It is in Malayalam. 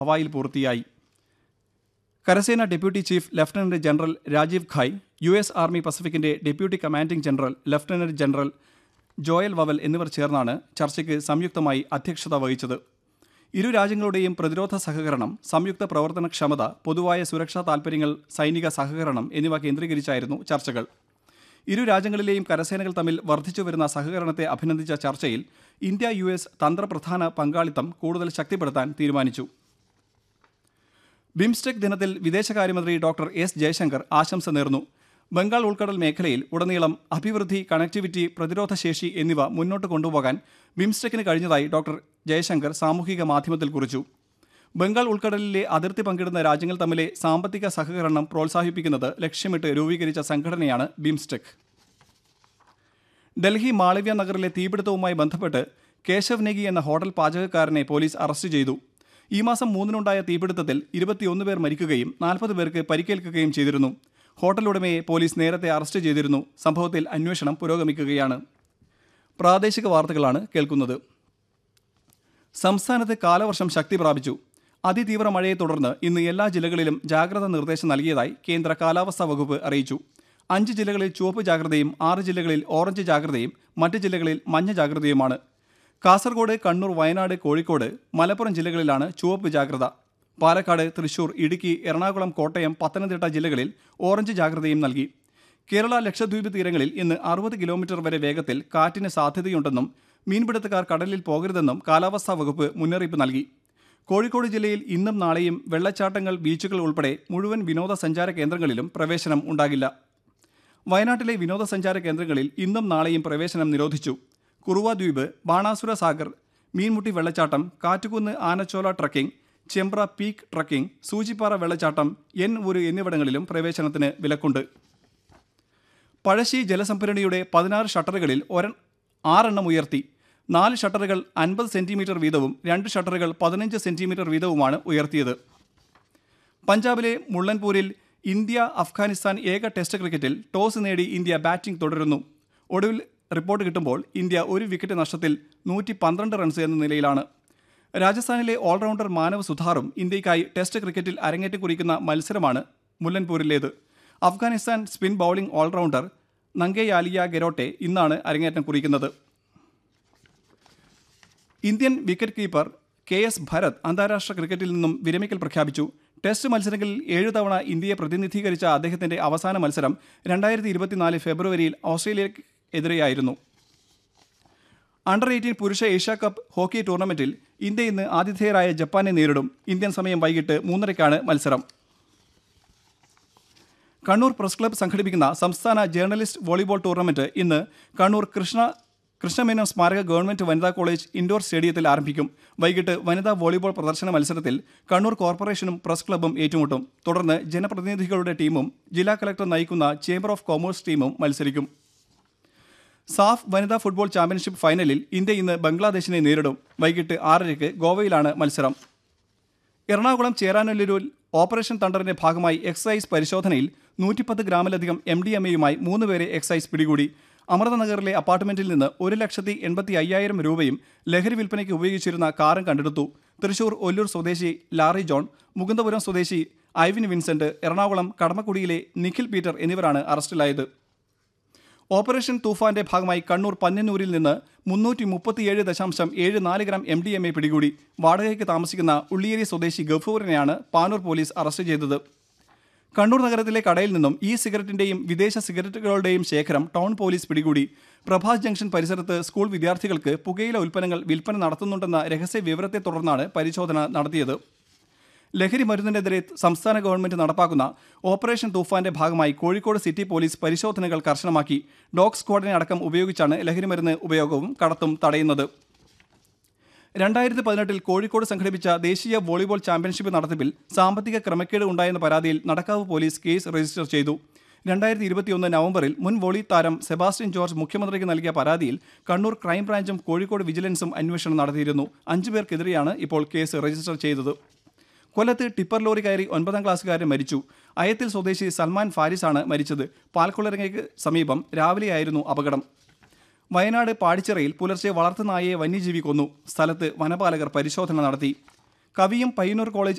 ഹവായിൽ പൂർത്തിയായി കരസേന deputy chief lieutenant general Rajiv Ghai U S army പസഫിക്കിന്റെ deputy commanding general lieutenant general Joel Vowell എന്നിവർ ചേർന്നാണ് ചർച്ചയ്ക്ക് സംയുക്തമായി അധ്യക്ഷത വഹിച്ചത് ഇരു രാജ്യങ്ങളുടെയും പ്രതിരോധ സഹകരണം സംയുക്ത പ്രവർത്തനക്ഷമത പൊതുവായ സുരക്ഷാ താൽപ്പര്യങ്ങൾ സൈനിക സഹകരണം എന്നിവ കേന്ദ്രീകരിച്ചായിരുന്നു ചർച്ചകൾ ഇരു രാജ്യങ്ങളിലെയും കരസേനകൾ തമ്മിൽ വർദ്ധിച്ചുവരുന്ന സഹകരണത്തെ അഭിനന്ദിച്ച ചർച്ചയിൽ ഇന്ത്യ യു എസ് തന്ത്രപ്രധാന പങ്കാളിത്തം കൂടുതൽ ശക്തിപ്പെടുത്താൻ തീരുമാനിച്ചു ബിംസ്റ്റെക് ദിനത്തിൽ വിദേശകാര്യമന്ത്രി ഡോക്ടർ എസ് ജയശങ്കർ ആശംസ നേർന്നു ബംഗാൾ ഉൾക്കടൽ മേഖലയിൽ ഉടനീളം അഭിവൃദ്ധി കണക്ടിവിറ്റി പ്രതിരോധശേഷി എന്നിവ മുന്നോട്ട് കൊണ്ടുപോകാൻ ബിംസ്റ്റെക്കിന് കഴിഞ്ഞതായി ഡോക്ടർ ജയശങ്കർ സാമൂഹിക മാധ്യമത്തിൽ കുറിച്ചു ബംഗാൾ ഉൾക്കടലിലെ അതിർത്തി പങ്കിടുന്ന രാജ്യങ്ങൾ തമ്മിലെ സാമ്പത്തിക സഹകരണം പ്രോത്സാഹിപ്പിക്കുന്നത് ലക്ഷ്യമിട്ട് രൂപീകരിച്ച സംഘടനയാണ് ബിംസ്റ്റെക് ഡൽഹി മാളവ്യ നഗറിലെ തീപിടുത്തവുമായി ബന്ധപ്പെട്ട് കേശവ് നെഗി എന്ന ഹോട്ടൽ പാചകക്കാരനെ പോലീസ് അറസ്റ്റ് ചെയ്തു ഈ മാസം മൂന്നിനുണ്ടായ തീപിടുത്തത്തിൽ ഇരുപത്തിയൊന്ന് പേർ മരിക്കുകയും നാൽപ്പത് പേർക്ക് പരിക്കേൽക്കുകയും ചെയ്തിരുന്നു ഹോട്ടൽ ഉടമയെ പോലീസ് നേരത്തെ അറസ്റ്റ് ചെയ്തിരുന്നു സംഭവത്തിൽ അന്വേഷണം പുരോഗമിക്കുകയാണ് പ്രാദേശിക വാർത്തകളാണ് കേൾക്കുന്നത് സംസ്ഥാനത്ത് കാലവർഷം ശക്തി പ്രാപിച്ചു അതിതീവ്ര മഴയെ തുടർന്ന് ഇന്ന് എല്ലാ ജില്ലകളിലും ജാഗ്രതാ നിർദ്ദേശം നൽകിയതായി കേന്ദ്ര കാലാവസ്ഥാ വകുപ്പ് അറിയിച്ചു അഞ്ച് ജില്ലകളിൽ ചുവപ്പ് ജാഗ്രതയും ആറ് ജില്ലകളിൽ ഓറഞ്ച് ജാഗ്രതയും മറ്റ് ജില്ലകളിൽ മഞ്ഞ ജാഗ്രതയുമാണ് കാസർഗോഡ് കണ്ണൂർ വയനാട് കോഴിക്കോട് മലപ്പുറം ജില്ലകളിലാണ് ചുവപ്പ് ജാഗ്രത പാലക്കാട് തൃശൂർ ഇടുക്കി എറണാകുളം കോട്ടയം പത്തനംതിട്ട ജില്ലകളിൽ ഓറഞ്ച് ജാഗ്രതയും നൽകി കേരള ലക്ഷദ്വീപ് തീരങ്ങളിൽ ഇന്ന് അറുപത് കിലോമീറ്റർ വരെ വേഗത്തിൽ കാറ്റിന് സാധ്യതയുണ്ടെന്നും മീൻപിടുത്തക്കാർ കടലിൽ പോകരുതെന്നും കാലാവസ്ഥാ വകുപ്പ് മുന്നറിയിപ്പ് നൽകി കോഴിക്കോട് ജില്ലയിൽ ഇന്നും നാളെയും വെള്ളച്ചാട്ടങ്ങൾ ബീച്ചുകൾ ഉൾപ്പെടെ മുഴുവൻ വിനോദസഞ്ചാര കേന്ദ്രങ്ങളിലും പ്രവേശനം ഉണ്ടാകില്ല വയനാട്ടിലെ വിനോദസഞ്ചാര കേന്ദ്രങ്ങളിൽ ഇന്നും നാളെയും പ്രവേശനം നിരോധിച്ചു കുറുവ ദ്വീപ് ബാണാസുര സാഗർ മീൻമുട്ടി വെള്ളച്ചാട്ടം Kattukunnu Anachola trekking Chembra peak trekking Soochippara വെള്ളച്ചാട്ടം എൻ ഊര് എന്നിവിടങ്ങളിലും പ്രവേശനത്തിന് വിലക്കുണ്ട് പഴശ്ശി ജലസംഭരണിയുടെ പതിനാറ് ഷട്ടറുകളിൽ ഒര ആറെണ്ണം ഉയർത്തി നാല് ഷട്ടറുകൾ അൻപത് സെന്റിമീറ്റർ വീതവും രണ്ട് ഷട്ടറുകൾ പതിനഞ്ച് സെന്റിമീറ്റർ വീതവുമാണ് ഉയർത്തിയത് പഞ്ചാബിലെ മുള്ളൻപൂരിൽ ഇന്ത്യ അഫ്ഗാനിസ്ഥാൻ ഏക ടെസ്റ്റ് ക്രിക്കറ്റിൽ ടോസ് നേടി ഇന്ത്യ ബാറ്റിംഗ് തുടരുന്നു ഒടുവിൽ റിപ്പോർട്ട് കിട്ടുമ്പോൾ ഇന്ത്യ ഒരു വിക്കറ്റ് നഷ്ടത്തിൽ നൂറ്റി പന്ത്രണ്ട് റൺസ് എന്ന നിലയിലാണ് രാജസ്ഥാനിലെ ഓൾറൗണ്ടർ മാനവ് സുധാറും ഇന്ത്യയ്ക്കായി ടെസ്റ്റ് ക്രിക്കറ്റിൽ അരങ്ങേറ്റം കുറിക്കുന്ന മത്സരമാണ് മുല്ലൻപൂരിലേത് Afghanistan spin bowling allrounder Nangeyalia Kharote ഇന്നാണ് അരങ്ങേറ്റം കുറിക്കുന്നത് Indian wicket keeper K S Bharat അന്താരാഷ്ട്ര ക്രിക്കറ്റിൽ നിന്നും വിരമിക്കൽ പ്രഖ്യാപിച്ചു ടെസ്റ്റ് മത്സരങ്ങളിൽ ഏഴു തവണ ഇന്ത്യയെ പ്രതിനിധീകരിച്ച അദ്ദേഹത്തിന്റെ അവസാന മത്സരം രണ്ടായിരത്തി ഇരുപത്തിനാല് ഫെബ്രുവരിയിൽ ഓസ്ട്രേലിയക്കെതിരെയായിരുന്നു അണ്ടർ എയ്റ്റീൻ പുരുഷ ഏഷ്യ കപ്പ് ഹോക്കി ടൂർണമെന്റിൽ ഇന്ത്യ ഇന്ന് ആതിഥേയരായ ജപ്പാനെ നേരിടും ഇന്ത്യൻ സമയം വൈകിട്ട് മൂന്നരയ്ക്കാണ് മത്സരം കണ്ണൂർ പ്രസ് ക്ലബ്ബ് സംഘടിപ്പിക്കുന്ന സംസ്ഥാന ജേർണലിസ്റ്റ് വോളിബോൾ ടൂർണമെന്റ് ഇന്ന് കണ്ണൂർ കൃഷ്ണ കൃഷ്ണമേനോൻ സ്മാരക ഗവൺമെന്റ് വനിതാ കോളേജ് ഇൻഡോർ സ്റ്റേഡിയത്തിൽ ആരംഭിക്കും വൈകിട്ട് വനിതാ വോളിബോൾ പ്രദർശന മത്സരത്തിൽ കണ്ണൂർ കോർപ്പറേഷനും പ്രസ് ക്ലബ്ബും ഏറ്റുമുട്ടും തുടർന്ന് ജനപ്രതിനിധികളുടെ ടീമും ജില്ലാ കലക്ടർ നയിക്കുന്ന ചേംബർ ഓഫ് കൊമേഴ്സ് ടീമും മത്സരിക്കും സാഫ് വനിതാ ഫുട്ബോൾ ചാമ്പ്യൻഷിപ്പ് ഫൈനലിൽ ഇന്ത്യ ഇന്ന് ബംഗ്ലാദേശിനെ നേരിടും വൈകിട്ട് ആറരയ്ക്ക് ഗോവയിലാണ് മത്സരം എറണാകുളം ചേരാനല്ലൂരിൽ ഓപ്പറേഷൻ തണ്ടറിന്റെ ഭാഗമായി എക്സൈസ് പരിശോധനയിൽ നൂറ്റിപ്പത്ത് ഗ്രാമിലധികം എം ഡി എം എയുമായി മൂന്ന് പേരെ എക്സൈസ് പിടികൂടി അമൃതനഗറിലെ അപ്പാർട്ട്മെന്റിൽ നിന്ന് ഒരു ലക്ഷത്തി എൺപത്തി അയ്യായിരം രൂപയും ലഹരി വിൽപ്പനയ്ക്ക് ഉപയോഗിച്ചിരുന്ന കാറും കണ്ടെടുത്തു തൃശൂർ ഒല്ലൂർ സ്വദേശി ലാറി ജോൺ മുകുന്ദപുരം സ്വദേശി ഐവിൻ വിൻസെന്റ് എറണാകുളം കടമക്കുടിയിലെ നിഖിൽ പീറ്റർ എന്നിവരാണ് അറസ്റ്റിലായത് ഓപ്പറേഷൻ തൂഫാന്റെ ഭാഗമായി കണ്ണൂർ പന്നന്നൂരിൽ നിന്ന് മുന്നൂറ്റി മുപ്പത്തിയേഴ് ദശാംശം ഏഴ് നാല് gram M D M A പിടികൂടി വാടകയ്ക്ക് താമസിക്കുന്ന ഉള്ളിയേരി സ്വദേശി ഗഫൂറിനെയാണ് പാനൂർ പോലീസ് അറസ്റ്റ് ചെയ്തത് കണ്ണൂർ നഗരത്തിലെ കടയിൽ നിന്നും ഈ സിഗരറ്റിന്റെയും വിദേശ സിഗരറ്റുകളുടെയും ശേഖരം ടൗൺ പോലീസ് പിടികൂടി പ്രഭാസ് ജംഗ്ഷൻ പരിസരത്ത് സ്കൂൾ വിദ്യാർത്ഥികൾക്ക് പുകയില ഉൽപ്പന്നങ്ങൾ വിൽപ്പന നടത്തുന്നുണ്ടെന്ന രഹസ്യ വിവരത്തെ തുടർന്നാണ് പരിശോധന നടത്തിയത് ലഹരി മരുന്നിനെതിരെ സംസ്ഥാന ഗവൺമെന്റ് നടപ്പാക്കുന്ന ഓപ്പറേഷൻ തൂഫാന്റെ ഭാഗമായി കോഴിക്കോട് സിറ്റി പോലീസ് പരിശോധനകൾ കർശനമാക്കി ഡോഗ് സ്ക്വാഡിനെ അടക്കം ഉപയോഗിച്ചാണ് ലഹരി മരുന്ന് ഉപയോഗവും കടത്തും തടയുന്നത് രണ്ടായിരത്തി പതിനെട്ടിൽ കോഴിക്കോട് സംഘടിപ്പിച്ച ദേശീയ വോളിബോൾ ചാമ്പ്യൻഷിപ്പ് നടത്തിപ്പിൽ സാമ്പത്തിക ക്രമക്കേട് ഉണ്ടായെന്ന പരാതിയിൽ നടക്കാവ് പോലീസ് കേസ് രജിസ്റ്റർ ചെയ്തു രണ്ടായിരത്തി ഇരുപത്തിയൊന്ന് നവംബറിൽ മുൻ വോളി താരം സെബാസ്റ്റ്യൻ ജോർജ് മുഖ്യമന്ത്രിക്ക് നൽകിയ പരാതിയിൽ കണ്ണൂർ ക്രൈംബ്രാഞ്ചും കോഴിക്കോട് വിജിലൻസും അന്വേഷണം നടത്തിയിരുന്നു അഞ്ചു പേർക്കെതിരെയാണ് ഇപ്പോൾ കേസ് രജിസ്റ്റർ ചെയ്തത് കൊല്ലത്ത് ടിപ്പർ ലോറി കയറി ഒൻപതാം ക്ലാസ്സുകാരൻ മരിച്ചു അയത്തിൽ സ്വദേശി സൽമാൻ ഫാരിസാണ് മരിച്ചത് പാൽക്കുളരങ്ങയ്ക്ക് സമീപം രാവിലെയായിരുന്നു അപകടം വയനാട് പാടിച്ചിറയിൽ പുലർച്ചെ വളർത്തുനായയെ വന്യജീവി കൊന്നു സ്ഥലത്ത് വനപാലകർ പരിശോധന നടത്തി കവിയും പയ്യന്നൂർ കോളേജ്